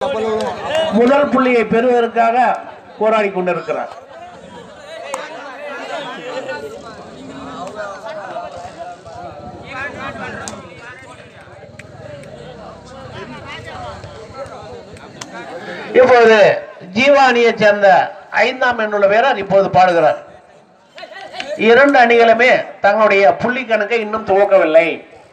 முதல் புள்ளியை பெறுவதற்காக போராடி கொண்டிருக்கிறார் இப்போது ஜீவானியை சேர்ந்த ஐந்தாம் எண்ணுள்ள வீரர் இப்போது பாடுகிறார் இரண்டு அணிகளுமே தங்களுடைய புள்ளி கணக்கை இன்னும் துவக்கவில்லை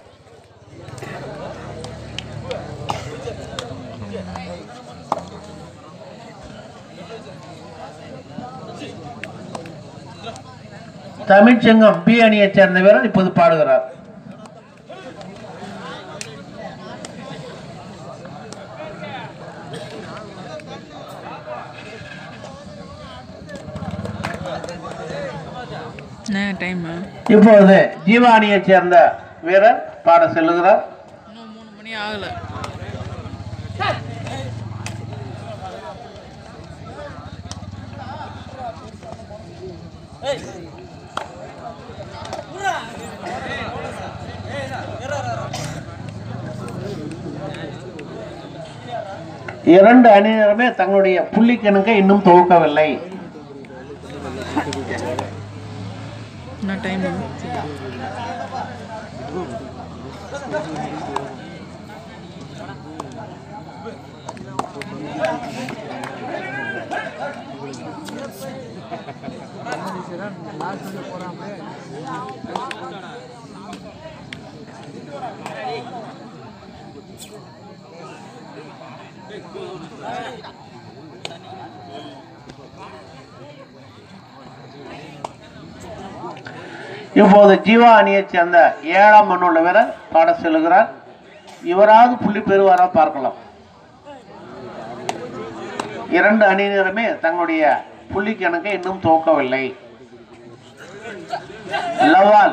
தமிழ்ச்சங்கம் பி அணியைச் சேர்ந்த வீரர் இப்போது பாடுகிறார் என்ன டைமு இப்பொழுது ஜீவா அணியைச் சேர்ந்த வீரர் பாட செல்லுகிறார் இன்னும் மூணு மணி ஆகலை இரண்டு அணியினருமே தங்களுடைய புள்ளி கணக்கை இன்னும் துவக்கவில்லை என்ன டைமு இப்போது ஜீவா அணியைச் சேர்ந்த ஏழாம் மண்ணுள்ள வீரர் பாட செல்லுகிறார் இவராவது புள்ளி பெறுவாரா பார்க்கலாம் இரண்டு அணியினருமே தங்களுடைய புள்ளி கணக்கை இன்னும் துவக்கவில்லை லவால்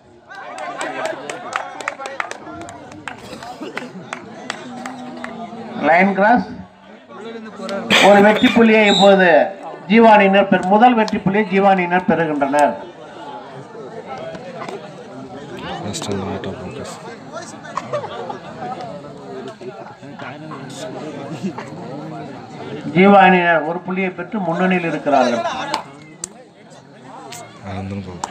லைன் கிராஸ் ஒரு வெற்றி புள்ளியை இப்போது ஜீவானியினர் பெறு முதல் வெற்றி புள்ளியை ஜீவானியினர் பெறுகின்றனர் Just on the out of focus. ஜீவானியினர் ஒரு புள்ளியை பெற்று முன்னணியில் இருக்கிறார்கள் ஆனந்தம் போகும்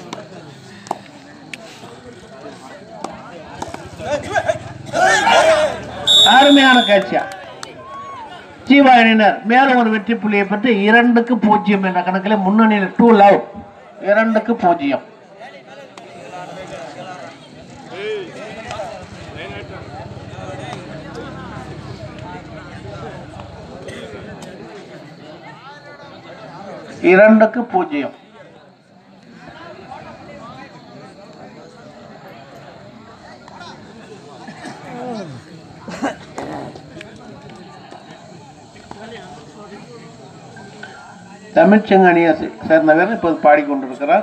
அருமையான காட்சியா ஜீவானியினர் மேலும் ஒரு வெற்றி புள்ளியை பெற்று இரண்டுக்கு பூஜ்ஜியம் என்ற கணக்கில் முன்னணியில் டூ லவ் இரண்டுக்கு பூஜ்ஜியம் இரண்டுக்கு பூஜ்ஜியம் தமிழ்ச்சங்க அணியை சே- சேர்ந்த வீரர் இப்போது பாடிக்கொண்டிருக்கிறார்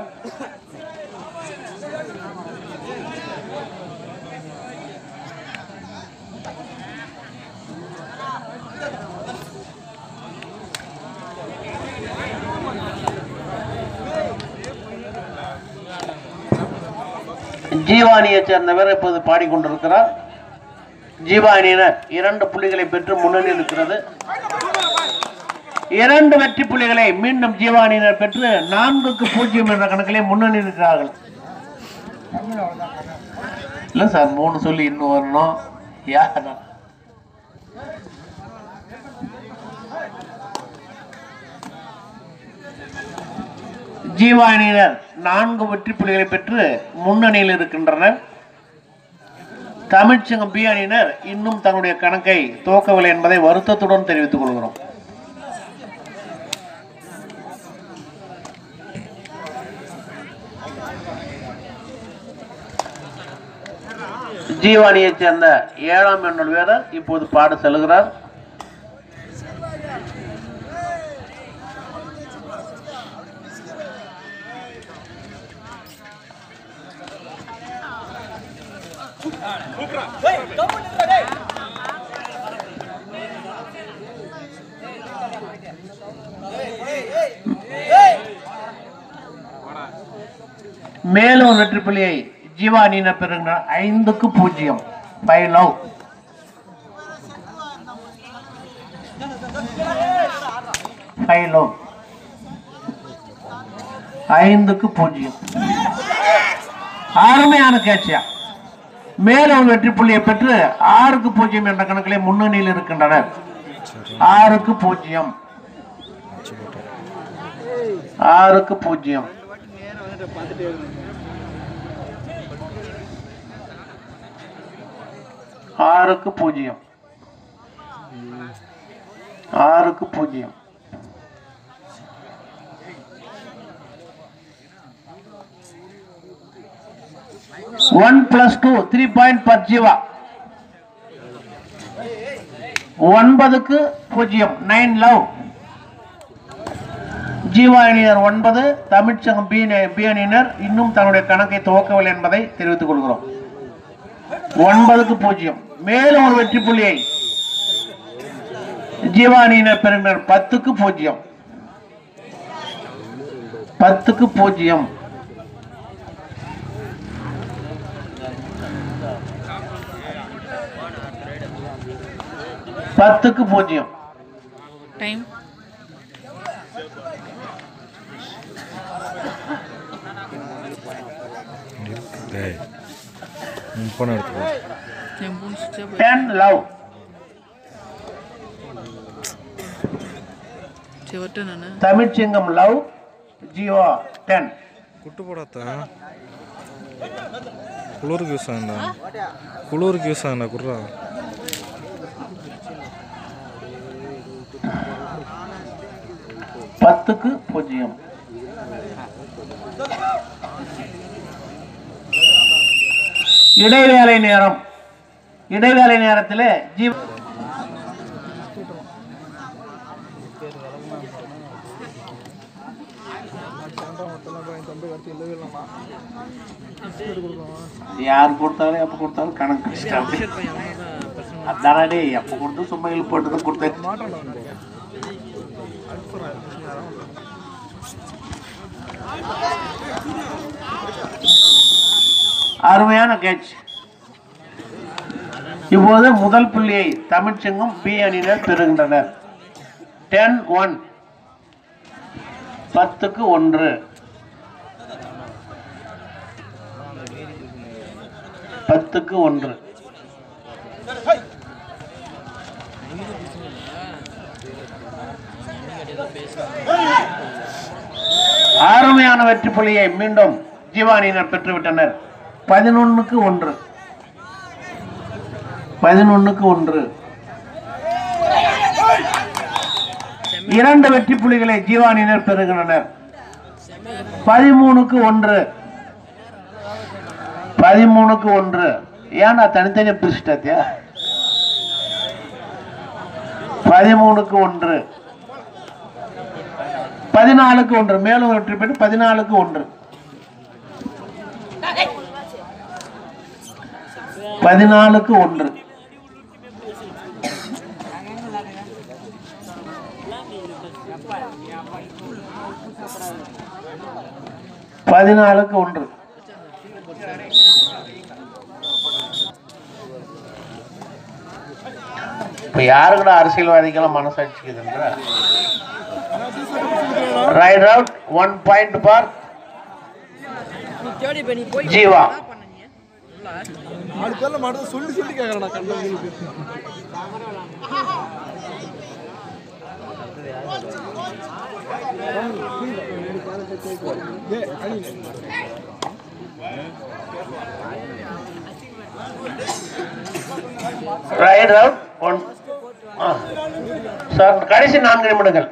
ஜீவானியை சேர்ந்த வீரர் இப்போது பாடிக்கொண்டிருக்கிறார் ஜீவானியினர் இரண்டு புள்ளிகளை பெற்று முன்னணி இருக்கிறது இரண்டு வெற்றி புள்ளிகளை மீண்டும் ஜீவானியினர் பெற்று நான்குக்கு பூஜ்ஜியம் என்ற கணக்கிலே முன்னணி இருக்கிறார்கள் இல்ல சார் மூணு சொல்லி இன்னும் வரணும் யார் ஜீவானியினர் நான்கு வெற்றி புள்ளிகளை பெற்று முன்னணியில் இருக்கின்றனர் தமிழ்ச்சங்கம் பி அணியினர் இன்னும் தங்களுடைய கணக்கை துவக்கவில்லை என்பதை வருத்தத்துடன் தெரிவித்துக் கொள்கிறோம் ஜீவானியைச் சேர்ந்த ஏழாம் எண்ணல் வீரர் இப்போது பாட செல்கிறார் மேலும் வெற்றி புள்ளியை ஜீவானியினர் பெறுகின்றனர் ஐந்துக்கு பூஜ்ஜியம் ஃபைவ் லவ் ஃபைவ் லவ் ஐந்துக்கு பூஜ்ஜியம் அருமையான கேட்சியா மேலும் வெற்றி புள்ளியை பெற்று ஆறுக்கு பூஜ்ஜியம் என்ற கணக்கிலே முன்னணியில் இருக்கின்றனர் ஆறுக்கு பூஜ்ஜியம் வச்சு போட்டேன் ஆறுக்கு பூஜ்ஜியம் ஆறுக்கு பூஜ்ஜியம் ஆறுக்கு பூஜ்ஜியம் one plus two three point for Jeeva ஒன்பதுக்கு பூஜ்ஜியம் நைன் லவ் ஜீவா அணியினர் ஒன்பது தமிழ்ச்சங்கம் பி அணி- பி அணியினர் இன்னும் தன்னுடைய கணக்கை துவக்கவில்லை என்பதை தெரிவித்துக் கொள்கிறோம் ஒன்பதுக்கு பூஜ்ஜியம் மேலும் ஒரு வெற்றி புள்ளியை ஜீவா அணியினர் பெறுகின்றனர் பத்துக்கு பூஜ்ஜியம் பத்துக்கு பூஜ்ஜியம் பத்துக்கு பூஜ்ஜியம் டைம் இருக்கு டேய் முப்பணம் எடுத்துக்கோ என் ஃபோன் சுவிட்ச் ஆஃப் டென் லவ் சரி வரட்டும் நான் தமிழ்ச்சிங்கம் லவ் ஜீவா டென் குட்டு போடாத்த குளிருக்கு யூஸ் ஆகுண்டா குளிருக்கு யூஸ் ஆகுண்டா குர்ரா பத்துக்கு பூஜ்ஜியம் இடைவேளை நேரம் இடைவேளை நேரத்தில் ஜீவ யார் கொடுத்தாலும் எப்போ கொடுத்தாலும் கணக்கு வச்சுட்டாங்க. அதானே டேய் எப்போ கொடுத்து சும்மா இழுப்பு போட்டு தான் கொடுத்தேன் அருமையான கேட்ச் இப்போது முதல் புள்ளியை தமிழ்ச்சங்கம் பி அணியினர் பெறுகின்றனர் டென் ஒன் பத்துக்கு ஒன்று பத்துக்கு ஒன்று அருமையான வெற்றி புள்ளியை மீண்டும் ஜீவானியினர் பெற்றுவிட்டனர் பதினொன்னுக்கு ஒன்று பதினொன்னுக்கு ஒன்று இரண்டு வெற்றி புள்ளிகளை ஜீவானியினர் பெறுகின்றனர் பதிமூணுக்கு ஒன்று பதிமூணுக்கு ஒன்று ஏன்னா தனித்தனியா பிரிச்சுட்டாத்தியா பதிமூணுக்கு ஒன்று பதினாலுக்கு ஒன்று மேலும் வெற்றி பெற்று பதினாலுக்கு ஒன்று பதினாலுக்கு ஒன்று பதினாலுக்கு ஒன்று இப்ப யாருக்குடா அரசியல்வாதிக்கெல்லாம் மனசாட்சிக்குதுன்ற right out one point for Jeeva நாலு பேர்ல மட்டும் சொல்லி சொல்லி கேட்கறேன் கண்ட ரைட் அவுட் ஒன் சார் கடைசி நான்கு நிமிடங்கள்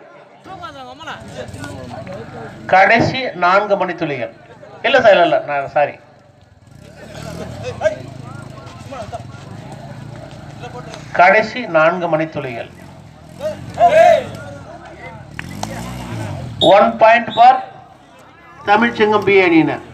கடைசி நான்கு மணி துளிகள் இல்ல சார் இல்ல இல்ல நான் சாரி கடைசி நான்கு மணி துளிகள் ஒன் பாயிண்ட் பார் தமிழ்ச்சங்கம் பி அணியினர்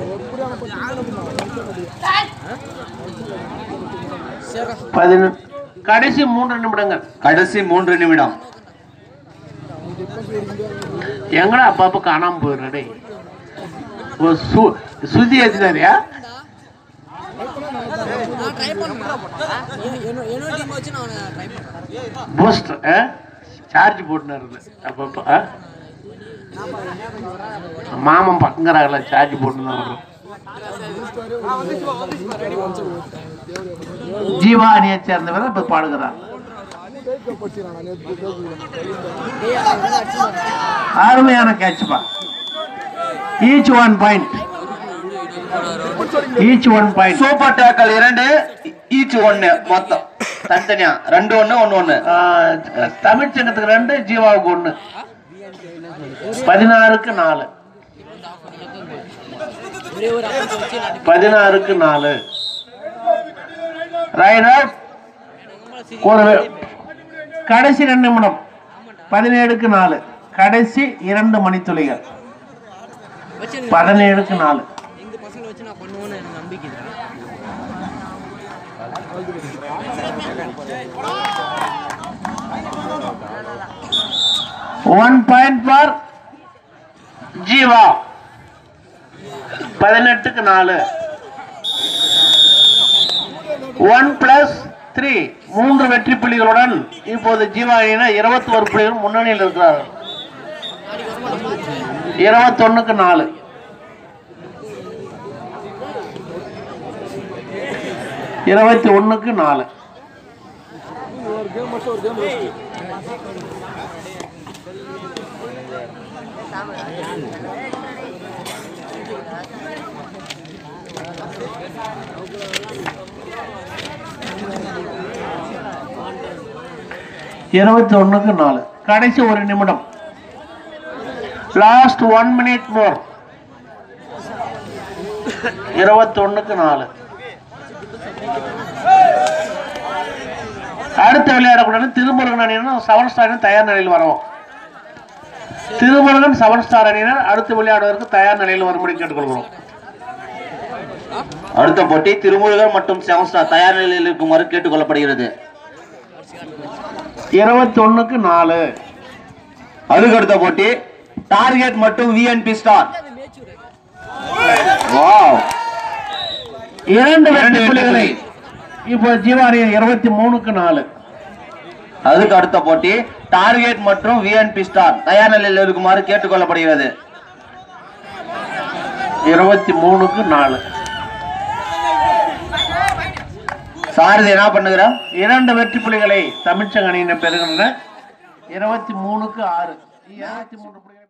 பதினொன்று கடைசி மூன்று நிமிடங்கள் கடைசி மூன்று நிமிடம் எங்கடா அப்பப்ப காணாம போயிடுறே சுதி ஏத்தினாரியா பூஸ்ட் சார்ஜ் போட்டுனாரு அப்பப்ப ஆ? மாமன் பக்கங்கிறாங்களா சார்ஜ் போட்டுன்னு வரும் ஜீவா அணியை சேர்ந்தவர் இப்ப பாடுகிறார் அருமையான கேட்ச்பா each one point each one point super tackle இரண்டு ஈச் ஒன்னு மொத்தம் தனித்தனியா ரெண்டு ஒண்ணு ஒண்ணு ஒண்ணு தமிழ் சங்கத்துக்கு ரெண்டு ஜீவாவுக்கு ஒண்ணு பதினாறுக்கு நாலு பதினாறுக்கு நாலு ரைடர் ஒரு கடைசி ரெண்டு நிமிடம் பதினேழுக்கு நாலு கடைசி இரண்டு மணித்துளிகள் பதினேழுக்கு நாலு ஒன் பாயிண்ட் ஃபார் ஜீவா பதினெட்டுக்கு நாலு ஒன் பிளஸ் த்ரீ மூன்று வெற்றி புள்ளிகளுடன் இப்போது ஜீவா அணியினர் இருபத்தி ஒரு புள்ளிகள் முன்னணியில் இருக்கிறார்கள் இருபத்தொன்னுக்கு நாலு இருபத்தி ஒண்ணுக்கு நாலு இருபத்தி ஒண்ணுக்கு நாலு கடைசி ஒரு நிமிடம் லாஸ்ட் ஒன் மினிட் மோர் இருபத்தி ஒண்ணுக்கு நாலு அடுத்து விளையாடக்கூடாது திருமுருகன் அணியினர் செவன் ஸ்டார் அணி தயார் நிலையில் வரவும் திருமுருகன் செவன் ஸ்டார் அணியினர் அடுத்து விளையாடுவதற்கு தயார் நிலையில் வரும்படி கேட்டுக்கொள்கிறோம் அடுத்த போட்டி திருமுருகன் மற்றும் செவன் ஸ்டார் தயார் நிலையில் இருக்குமாறு கேட்டுக்கொள்ளப்படுகிறது இருபத்தி ஒண்ணுக்கு நாலு அதுக்கு அடுத்த போட்டி டார்கெட் மற்றும் விஎன்பி ஸ்டார் வாவ் இரண்டு இரண்டு வெற்றி வெற்றி புள்ளிகளை புள்ளி. இப்போ ஜீவாரி இருபத்தி மூணுக்கு நாலு அதுக்கு அடுத்த போட்டி டார்கெட் மற்றும் விஎன்பி ஸ்டார் தயார் நிலையில் இருக்குமாறு கேட்டுக்கொள்ளப்படுகிறது இருபத்தி மூணுக்கு நாலு சாரதி என்ன பண்ணுகிறார் இரண்டு வெற்றி புள்ளிகளை தமிழ்ச்சங்க அணியினர் பெறுகின்றனர் இருபத்தி மூணுக்கு ஆறு இருபத்தி மூன்று புள்ளிகளை